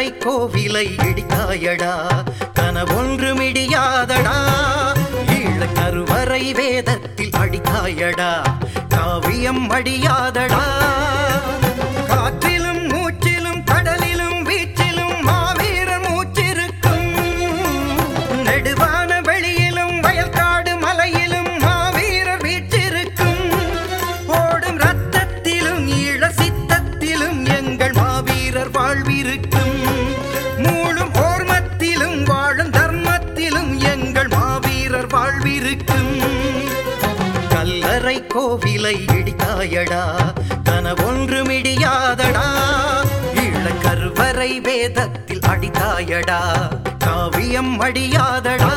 கல்லறை கோவிலை இடித்தாயடா கனவொன்று மிடியாதடா ஈழ கருவறை வேதத்தில் அடித்தாயடா காவியம் அடியாதடா காற்றிலும் மூச்சிலும் கடலிலும் வீச்சிலும் மாவீரர் மூச்சிருக்கும் நெடுவான வெளியிலும் வயல்காடு மலையிலும் மாவீரர் வீற்றிருக்கும் ஓடும் ரத்தத்திலும் ஈழ சித்தத்திலும் எங்கள் மாவீரர் வாழ்விருக்கும் மூழும் ஓர்மத்திலும் வாழும் தர்மத்திலும் எங்கள் மாவீரர் வாழ்விருக்கும் கல்லறை கோவிலை இடித்தாயடா கனவொன்று மிடியாதடா ஈழ கருவறை வேதத்தில் அடித்தாயடா காவியம் அடியாதடா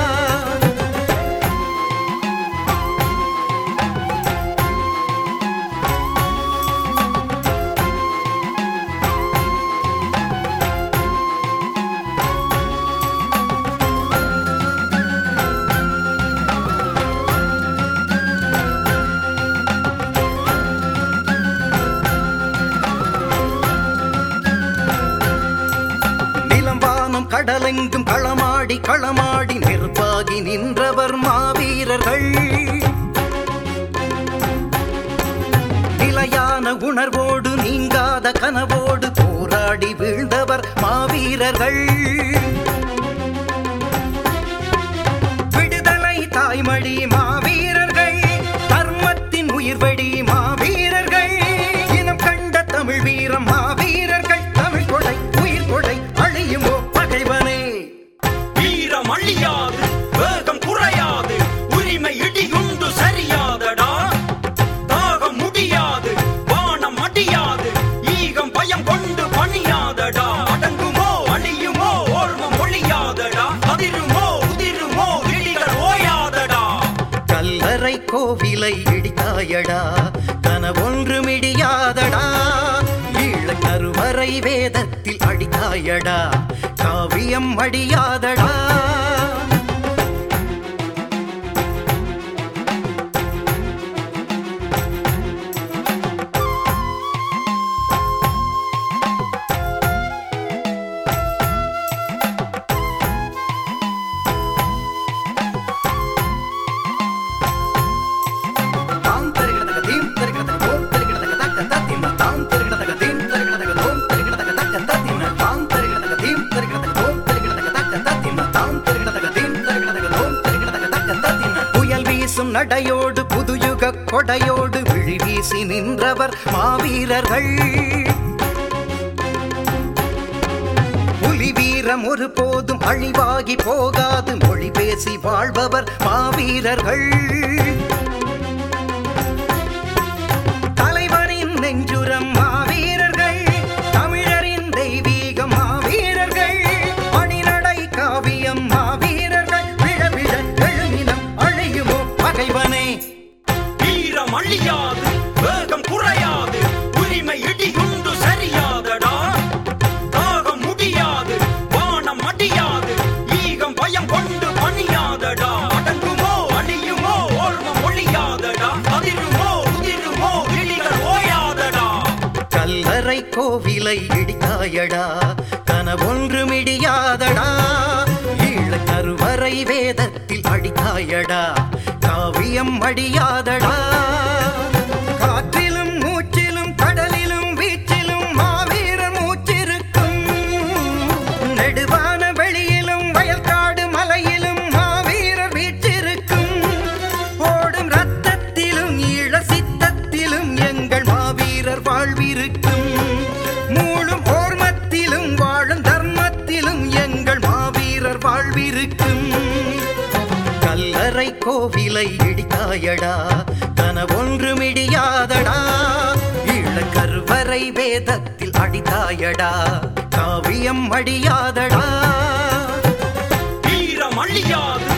நிலம்பானம் கடலெங்கும் களமாடி களமாடி நெருப்பாகி நின்றவர் மாவீரர்கள் நிலையான உணர்வோடு நீங்காத கனவோடு போராடி வீழ்ந்தவர் மாவீரர்கள் விடுதலை தாய்மடி மாவீரர்கள் தர்மத்தின் உயிர்வடி மாவீரர்கள் இனம் கண்ட தமிழ் வீரம் மாவீரர்கள் தமிழ் கொடை உயிர் கொடை அழியுமோ பகைவனே வீரம் அழியாது வேகம் குறையாது உரிமை இடியுண்டு சரியாதடா தாகம் முடியாது வானம் அடியாது ஈகம் பயம் கொண்டு பணியாதடா அடங்குமோ அழியுமோ ஓர்மம் ஒழியாதடா அதிருமோ உதிருமோ இடிகள் ஓயாதடா கல்லறை கோவிலை இடித்தாயடா கனவொன்று மிடியாதடா ஈழ கருவறை வேதத்தில் அடித்தாயடா காவியம் அடியாதடா தாம் தருகிறதக தீம் தருகிறதக தோம் தருகிறதக தக்க தத்தின தாம் தருகிறதக தீம் தருகிறதக தோம் தருகிறதக தக்க தத்தின தாம் தருகிறதக தீம் தருகிறதக தோம் தருகிறதக தக்க தத்தின தாம் தருகிறதக தீம் தருகிறதக தோம் தருகிறதக தக்க தத்தின புயல் வீசும் நடையோடு புதுயுக கொடையோடு விழி வீசி நின்றவர் மாவீரர்கள் புலி வீரம் ஒரு போதும் அழிவாகி போகாது மொழி பேசி வாழ்பவர் மாவீரர்கள் தலைவரின் நெஞ்சுரம் மாவீரர்கள் தமிழரின் தெய்வீக மாவீரர்கள் அணிநடை காவியம் மாவீரர்கள் விழ விழ எழுமினம் அழியுமோ பகைவனே வீரம் அழியாது வேகம் குறையாது உரிமை இடியுண்டு சரியாதடா தாகம் முடியாது வானம் அடியாது ஈகம் பயம் கொண்டு பணியாதடா அடங்குமோ அழியுமோ ஓர்மம் ஒழியாதடா அதிருமோ உதிருமோ இடிகள் ஓயாதடா கல்லறை கோவிலை இடித்தாயடா கனவொன்று மிடியாதடா ஈழ கருவறை வேதத்தில் அடித்தாயடா காவியம் அடியாதடா காற்றிலும் மூச்சிலும் கடலிலும் வீச்சிலும் மாவீரர் மூச்சிருக்கும் நெடுவான வெளியிலும் வயல்காடு மலையிலும் மாவீரர் வீற்றிருக்கும் ஓடும் ரத்தத்திலும் ஈழ சித்தத்திலும் எங்கள் மாவீரர் வாழ்விருக்கும் மூழும் ஓர்மத்திலும் வாழும் தர்மத்திலும் எங்கள் மாவீரர் வாழ்விருக்கும் கல்லறை கோவிலை இடித்தாயடா கனவொன்று மிடியாதடா ஈழ கருவறை வேதத்தில் அடித்தாயடா காவியம் அடியாதடா வீரம் அழியாது